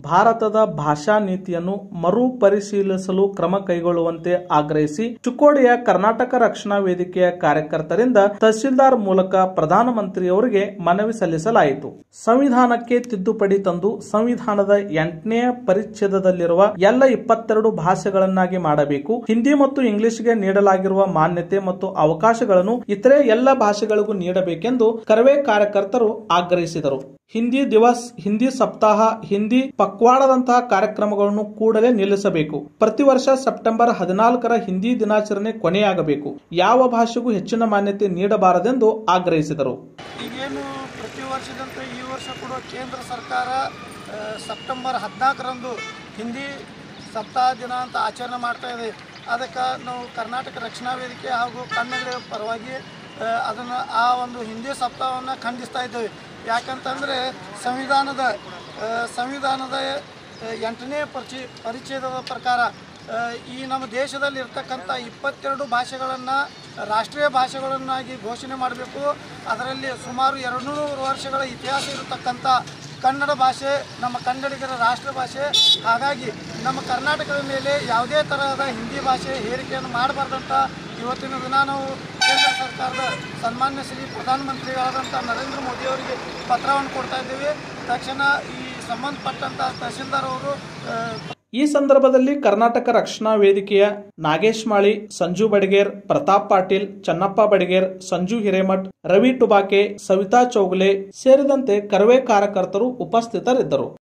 ಭಾರತದ ಭಾಷಾ ನೀತಿಯನ್ನು ಮರುಪರಿಶೀಲಿಸಲು ಕ್ರಮ ಕೈಗೊಳ್ಳುವಂತೆ ಆಗ್ರಹಿಸಿ ಚಿಕ್ಕೋಡಿಯ ಕರ್ನಾಟಕ ರಕ್ಷಣಾ ವೇದಿಕೆಯ ಕಾರ್ಯಕರ್ತರಿಂದ ತಹಸೀಲ್ದಾರ್ ಮೂಲಕ ಪ್ರಧಾನಮಂತ್ರಿಯವರಿಗೆ ಮನವಿ ಸಲ್ಲಿಸಲಾಯಿತು ಸಂವಿಧಾನಕ್ಕೆ ತಿದ್ದುಪಡಿ ತಂದು ಸಂವಿಧಾನದ ಎಂಟನೇ ಪರಿಚ್ಛೇದದಲ್ಲಿರುವ ಎಲ್ಲ ಇಪ್ಪತ್ತೆರಡು ಭಾಷೆಗಳನ್ನಾಗಿ ಮಾಡಬೇಕು ಹಿಂದಿ ಮತ್ತು ಇಂಗ್ಲಿಷ್ಗೆ ನೀಡಲಾಗಿರುವ ಮಾನ್ಯತೆ ಮತ್ತು ಅವಕಾಶಗಳನ್ನು ಇತರೆ ಎಲ್ಲ ಭಾಷೆಗಳಿಗೂ ನೀಡಬೇಕೆಂದು ಕರವೇ ಕಾರ್ಯಕರ್ತರು ಆಗ್ರಹಿಸಿದರು ಹಿಂದಿ ದಿವಸ್ ಹಿಂದಿ ಸಪ್ತಾಹ ಹಿಂದಿ ಪಕ್ವಾಡದಂತಹ ಕಾರ್ಯಕ್ರಮಗಳನ್ನು ಕೂಡಲೇ ನಿಲ್ಲಿಸಬೇಕು ಪ್ರತಿ ವರ್ಷ ಸೆಪ್ಟೆಂಬರ್ ಹದಿನಾಲ್ಕರ ಹಿಂದಿ ದಿನಾಚರಣೆ ಕೊನೆಯಾಗಬೇಕು ಯಾವ ಭಾಷೆಗೂ ಹೆಚ್ಚಿನ ಮಾನ್ಯತೆ ನೀಡಬಾರದೆಂದು ಆಗ್ರಹಿಸಿದರು ಈಗೇನು ಪ್ರತಿ ವರ್ಷದಂತೆ ಈ ವರ್ಷ ಕೂಡ ಕೇಂದ್ರ ಸರ್ಕಾರ ಆ, ಸೆಪ್ಟೆಂಬರ್ ಹದಿನಾಲ್ಕರಂದು ಹಿಂದಿ ಸಪ್ತಾಹ ದಿನ ಅಂತ ಆಚರಣೆ ಮಾಡ್ತಾ ಇದೆ ಅದಕ್ಕೆ ನಾವು ಕರ್ನಾಟಕ ರಕ್ಷಣಾ ವೇದಿಕೆ ಹಾಗೂ ಕನ್ನಡ ಪರವಾಗಿ ಅದನ್ನು ಆ ಒಂದು ಹಿಂದಿ ಸಪ್ತಾಹವನ್ನು ಖಂಡಿಸ್ತಾ ಇದ್ದೇವೆ ಯಾಕಂತಂದರೆ ಸಂವಿಧಾನದ ಆ, ಸಂವಿಧಾನದ ಆ, ಎಂಟನೇ ಪರಿಚಿ ಪರಿಚ್ಛೇದದ ಪ್ರಕಾರ ಆ, ಈ ನಮ್ಮ ದೇಶದಲ್ಲಿ ಇರ್ತಕ್ಕಂಥ ಇಪ್ಪತ್ತೆರಡು ಭಾಷೆಗಳನ್ನು ರಾಷ್ಟ್ರೀಯ ಭಾಷೆಗಳನ್ನಾಗಿ ಘೋಷಣೆ ಮಾಡಬೇಕು ಅದರಲ್ಲಿ ಸುಮಾರು ಎರಡು ನೂರು ವರ್ಷಗಳ ಇತಿಹಾಸ ಇರತಕ್ಕಂಥ ಕನ್ನಡ ಭಾಷೆ ನಮ್ಮ ಕನ್ನಡಿಗರ ರಾಷ್ಟ್ರ ಭಾಷೆ ಹಾಗಾಗಿ ನಮ್ಮ ಕರ್ನಾಟಕದ ಮೇಲೆ ಯಾವುದೇ ತರಹದ ಹಿಂದಿ ಭಾಷೆ ಹೇರಿಕೆಯನ್ನು ಮಾಡಬಾರ್ದಂತ ಇವತ್ತಿನ ದಿನ ನಾವು ಕೇಂದ್ರ ಸರ್ಕಾರದ ಸನ್ಮಾನ್ಯ ಶ್ರೀ ಪ್ರಧಾನಮಂತ್ರಿಗಳಾದಂಥ ನರೇಂದ್ರ ಮೋದಿ ಅವರಿಗೆ ಪತ್ರವನ್ನು ಕೊಡ್ತಾ ಇದ್ದೇವೆ ತಕ್ಷಣ ಈ ಸಂಬಂಧಪಟ್ಟಂಥ ತಹಸೀಲ್ದಾರ್ ಅವರು ಆ, ಈ ಸಂದರ್ಭದಲ್ಲಿ ಕರ್ನಾಟಕ ರಕ್ಷಣಾ ವೇದಿಕೆಯ ನಾಗೇಶ್ ಮಾಳಿ ಸಂಜು ಬಡಗೇರ್ ಪ್ರತಾಪ್ ಪಾಟೀಲ್ ಚನ್ನಪ್ಪ ಬಡಗೇರ್ ಸಂಜು ಹಿರೇಮಠ್ ರವಿ ಟುಬಾಕೆ ಸವಿತಾ ಚೌಗಲೆ ಸೇರಿದಂತೆ ಕರವೇ ಕಾರ್ಯಕರ್ತರು ಉಪಸ್ಥಿತರಿದ್ದರು